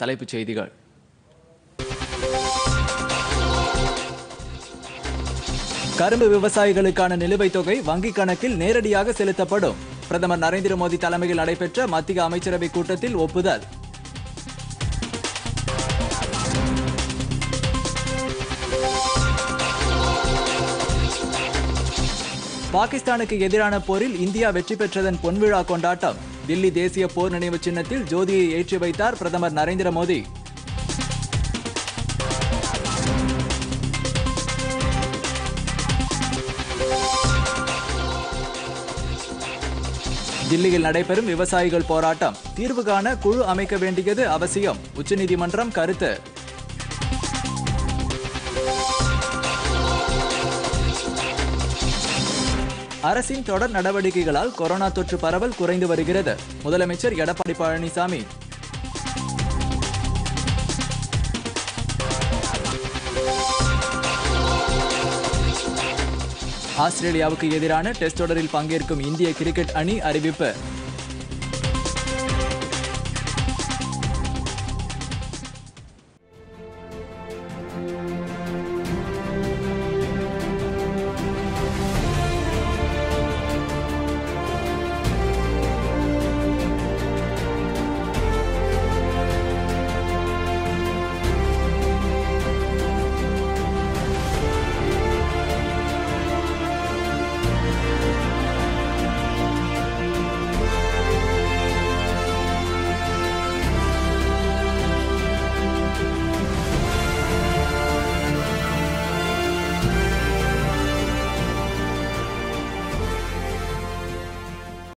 தலைப்புச் செய்திகள் கரும்பு விவசாயிகளுக்கான நிலுவைத் தொகை வங்கிக் கணக்கில் நேரடியாக செலுத்தப்படும் பிரதமர் நரேந்திர மோடி தலைமையில் நடைபெற்ற மத்திய அமைச்சரவை கூட்டத்தில் ஒப்புதல் பாகிஸ்தானுக்கு எதிரான போரில் இந்தியா வெற்றி பெற்றதன் பொன்விழா கொண்டாட்டம் தில்லி தேசிய போர் நினைவு சின்னத்தில் ஜோதியை ஏற்றி வைத்தார் பிரதமர் நரேந்திர மோடி தில்லியில் நடைபெறும் விவசாயிகள் போராட்டம் தீர்வு காண குழு அமைக்க வேண்டியது அவசியம் உச்சநீதிமன்றம் கருத்து அரசின் தொடர் நடவடிக்கைகளால் கொரோனா தொற்று பரவல் குறைந்து வருகிறது முதலமைச்சர் எடப்பாடி பழனிசாமி ஆஸ்திரேலியாவுக்கு எதிரான டெஸ்ட் தொடரில் பங்கேற்கும் இந்திய கிரிக்கெட் அணி அறிவிப்பு